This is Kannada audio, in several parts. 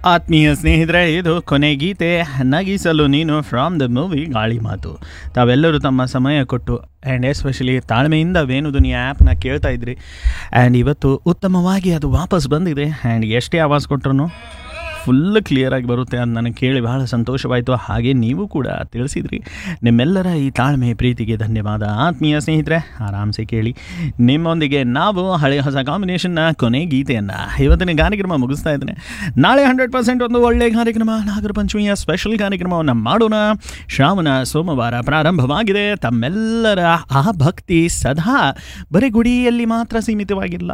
ಆತ್ಮೀಯ ಸ್ನೇಹಿತರೆ ಇದು ಕೊನೆ ಗೀತೆ ನಗಿಸಲು ನೀನು ಫ್ರಾಮ್ ದ ಮೂವಿ ಗಾಳಿ ಮಾತು ತಾವೆಲ್ಲರೂ ತಮ್ಮ ಸಮಯ ಕೊಟ್ಟು ಆ್ಯಂಡ್ ಎಸ್ಪೆಷಲಿ ತಾಳ್ಮೆಯಿಂದ ವೇಣು ದುನಿಯಾ ಆ್ಯಪ್ನ ಕೇಳ್ತಾ ಇದ್ರಿ ಆ್ಯಂಡ್ ಇವತ್ತು ಉತ್ತಮವಾಗಿ ಅದು ವಾಪಸ್ ಬಂದಿದೆ ಆ್ಯಂಡ್ ಎಷ್ಟೇ ಆವಾಜ್ ಕೊಟ್ಟರು ಫುಲ್ ಕ್ಲಿಯರಾಗಿ ಬರುತ್ತೆ ಅಂತ ನನಗೆ ಕೇಳಿ ಬಹಳ ಸಂತೋಷವಾಯಿತು ಹಾಗೆ ನೀವು ಕೂಡ ತಿಳಿಸಿದ್ರಿ ನಿಮ್ಮೆಲ್ಲರ ಈ ತಾಳ್ಮೆ ಪ್ರೀತಿಗೆ ಧನ್ಯವಾದ ಆತ್ಮೀಯ ಸ್ನೇಹಿತರೆ ಆರಾಮ್ಸೆ ಕೇಳಿ ನಿಮ್ಮೊಂದಿಗೆ ನಾವು ಹಳೆ ಹೊಸ ಕಾಂಬಿನೇಷನ್ನ ಕೊನೆ ಗೀತೆಯನ್ನು ಇವತ್ತಿನ ಕಾರ್ಯಕ್ರಮ ಮುಗಿಸ್ತಾ ಇದ್ದೇನೆ ನಾಳೆ ಹಂಡ್ರೆಡ್ ಪರ್ಸೆಂಟ್ ಒಂದು ಒಳ್ಳೆಯ ಕಾರ್ಯಕ್ರಮ ನಾಗರ ಪಂಚಮಿಯ ಸ್ಪೆಷಲ್ ಕಾರ್ಯಕ್ರಮವನ್ನು ಮಾಡೋಣ ಶ್ರಾವಣ ಸೋಮವಾರ ಪ್ರಾರಂಭವಾಗಿದೆ ತಮ್ಮೆಲ್ಲರ ಆ ಭಕ್ತಿ ಸದಾ ಬರೀ ಗುಡಿಯಲ್ಲಿ ಮಾತ್ರ ಸೀಮಿತವಾಗಿಲ್ಲ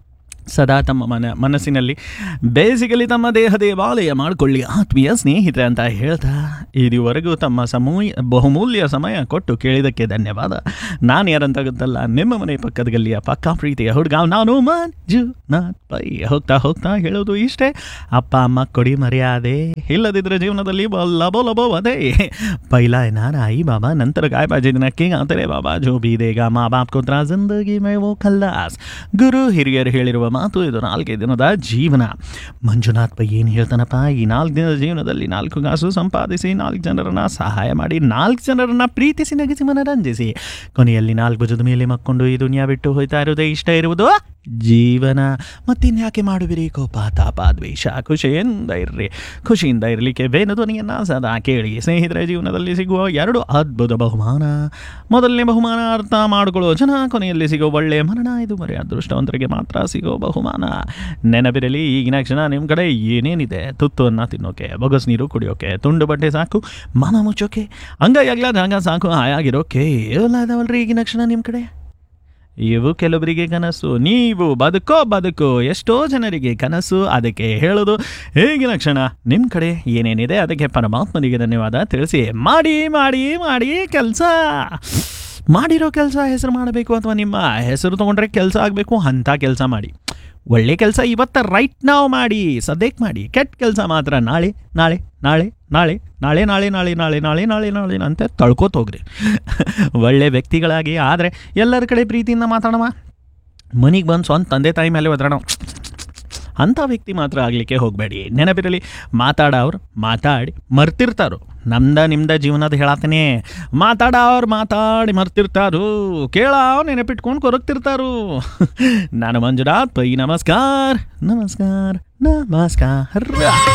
ಸದಾ ತಮ್ಮ ಮನ ಮನಸ್ಸಿನಲ್ಲಿ ಬೇಸಿಕಲಿ ತಮ್ಮ ದೇಹ ದೇವಾಲಯ ಮಾಡಿಕೊಳ್ಳಿ ಆತ್ಮೀಯ ಸ್ನೇಹಿತರೆ ಅಂತ ಹೇಳ್ತಾ ಇದುವರೆಗೂ ತಮ್ಮ ಸಮೂಹ ಬಹುಮೂಲ್ಯ ಸಮಯ ಕೊಟ್ಟು ಕೇಳಿದ್ದಕ್ಕೆ ಧನ್ಯವಾದ ನಾನು ಯಾರಂತ ಗೊತ್ತಲ್ಲ ನಿಮ್ಮ ಮನೆ ಪಕ್ಕದ ಗಲ್ಲಿಯ ಪಕ್ಕಾ ಪ್ರೀತಿಯ ಹುಡುಗ ನಾನು ಮಂಜು ನಾಥ್ ಪೈ ಹೋಗ್ತಾ ಹೋಗ್ತಾ ಹೇಳೋದು ಇಷ್ಟೇ ಅಪ್ಪ ಅಮ್ಮ ಕೊಡಿ ಮರ್ಯಾದೆ ಇಲ್ಲದಿದ್ದರೆ ಜೀವನದಲ್ಲಿ ಬಲ್ಲ ಬೋಲಬೋ ಅದೇ ಪೈಲ ನಾನ आई बाबा नंतर काय पाहिजे नक्की गाते रे बाबा जो भी देगा ಮಾ ಬಾಪ್ ಕೋತ್ರ ಜಿಂದಗಿ ಮೇ ವೋ ಖಲ್ಲಾಸ್ ಗುರು ಹಿರಿಯರು ಹೇಳಿರುವ ಮಾತು ಇದು ನಾಲ್ಕೈದು ದಿನದ ಜೀವನ ಮಂಜುನಾಥ್ ಪೈ ಏನು ಹೇಳ್ತಾನಪ್ಪ ಈ ನಾಲ್ಕು ದಿನದ ಜೀವನದಲ್ಲಿ ನಾಲ್ಕು ಕಾಸು ಸಂಪಾದಿಸಿ ನಾಲ್ಕು ಜನರನ್ನ ಸಹಾಯ ಮಾಡಿ ನಾಲ್ಕು ಜನರನ್ನ ಪ್ರೀತಿಸಿ ನಗಿಸಿ ಮನರಂಜಿಸಿ ಕೊನೆಯಲ್ಲಿ ನಾಲ್ಕು ಭುಜದ ಮೇಲೆ ಮಕ್ಕೊಂಡು ಈ ದುನಿಯಾ ಬಿಟ್ಟು ಹೋಯ್ತಾ ಇರೋದೇ ಇಷ್ಟ ಇರುವುದು ಜೀವನ ಮತ್ತಿನ್ಯಾಕೆ ಮಾಡುವಿರಿ ಕೋಪ ತಾಪ ದ್ವೇಷ ಖುಷಿಯಿಂದ ಇರ್ರಿ ಖುಷಿಯಿಂದ ಇರಲಿಕ್ಕೆ ಬೇನು ಧ್ವನಿಯನ್ನು ಸದಾ ಕೇಳಿ ಸ್ನೇಹಿತರ ಜೀವನದಲ್ಲಿ ಸಿಗುವ ಎರಡು ಅದ್ಭುತ ಬಹುಮಾನ ಮೊದಲನೇ ಬಹುಮಾನ ಅರ್ಥ ಮಾಡಿಕೊಳ್ಳೋ ಜನ ಕೊನೆಯಲ್ಲಿ ಸಿಗೋ ಒಳ್ಳೆಯ ಮರಣ ಇದು ಬರೀ ಅದೃಷ್ಟವಂತರಿಗೆ ಮಾತ್ರ ಸಿಗೋ ಬಹುಮಾನ ನೆನಪಿರಲಿ ಈಗಿನ ಕ್ಷಣ ನಿಮ್ಮ ಕಡೆ ಏನೇನಿದೆ ತುತ್ತನ್ನು ತಿನ್ನೋಕೆ ಬೊಗಸ್ ನೀರು ಕುಡಿಯೋಕೆ ತುಂಡು ಬಟ್ಟೆ ಸಾಕು ಮನ ಮುಚ್ಚೋಕೆ ಅಂಗೈ ಅಗ್ಲ ಜಾಗ ಸಾಕು ಹಾಯಾಗಿರೋಕೆ ಎಲ್ಲ ಇದಾವಲ್ರಿ ಈಗಿನ ಕ್ಷಣ ನಿಮ್ಮ ಕಡೆ ಇವು ಕೆಲವರಿಗೆ ಕನಸು ನೀವು ಬದುಕೋ ಬದುಕು ಎಷ್ಟೋ ಜನರಿಗೆ ಕನಸು ಅದಕ್ಕೆ ಹೇಳೋದು ಈಗಿನ ಕ್ಷಣ ನಿಮ್ಮ ಕಡೆ ಏನೇನಿದೆ ಅದಕ್ಕೆ ಪರಮಾತ್ಮನಿಗೆ ಧನ್ಯವಾದ ತಿಳಿಸಿ ಮಾಡಿ ಮಾಡಿ ಮಾಡಿ ಕೆಲಸ ಮಾಡಿರೋ ಕೆಲಸ ಹೆಸರು ಮಾಡಬೇಕು ಅಥವಾ ನಿಮ್ಮ ಹೆಸರು ತೊಗೊಂಡ್ರೆ ಕೆಲಸ ಆಗಬೇಕು ಅಂಥ ಕೆಲಸ ಮಾಡಿ ಒಳ್ಳೆ ಕೆಲಸ ಇವತ್ತ ರೈಟ್ ನಾವು ಮಾಡಿ ಸದ್ಯಕ್ಕೆ ಮಾಡಿ ಕೆಟ್ಟ ಕೆಲಸ ಮಾತ್ರ ನಾಳೆ ನಾಳೆ ನಾಳೆ ನಾಳೆ ನಾಳೆ ನಾಳೆ ನಾಳೆ ನಾಳೆ ನಾಳೆ ನಾಳೆ ನಾಳೆ ಅಂತ ತಳ್ಕೋತ ಹೋಗ್ರಿ ಒಳ್ಳೆ ವ್ಯಕ್ತಿಗಳಾಗಿ ಆದರೆ ಎಲ್ಲರ ಕಡೆ ಪ್ರೀತಿಯಿಂದ ಮಾತಾಡೋಣ ಮನೆಗೆ ಬಂದು ಸ್ವಂತ ತಂದೆ ತಾಯಿ ಮೇಲೆ ಒದರೋಣ ಅಂಥ ವ್ಯಕ್ತಿ ಮಾತ್ರ ಆಗಲಿಕ್ಕೆ ಹೋಗಬೇಡಿ ನೆನಪಿರಲಿ ಮಾತಾಡೋರು ಮಾತಾಡಿ ಮರ್ತಿರ್ತಾರೋ ನಮ್ದ ನಿಮ್ದ ಜೀವನದ ಹೇಳತ್ತನೇ ಮಾತಾಡೋರು ಮಾತಾಡಿ ಮರ್ತಿರ್ತಾರು ಕೇಳೋ ನೆನಪಿಟ್ಕೊಂಡು ಕೊರಗ್ತಿರ್ತಾರು ನಾನು ಮಂಜುನಾಥ್ ಪೈ ನಮಸ್ಕಾರ ನಮಸ್ಕಾರ ನಮಸ್ಕಾರ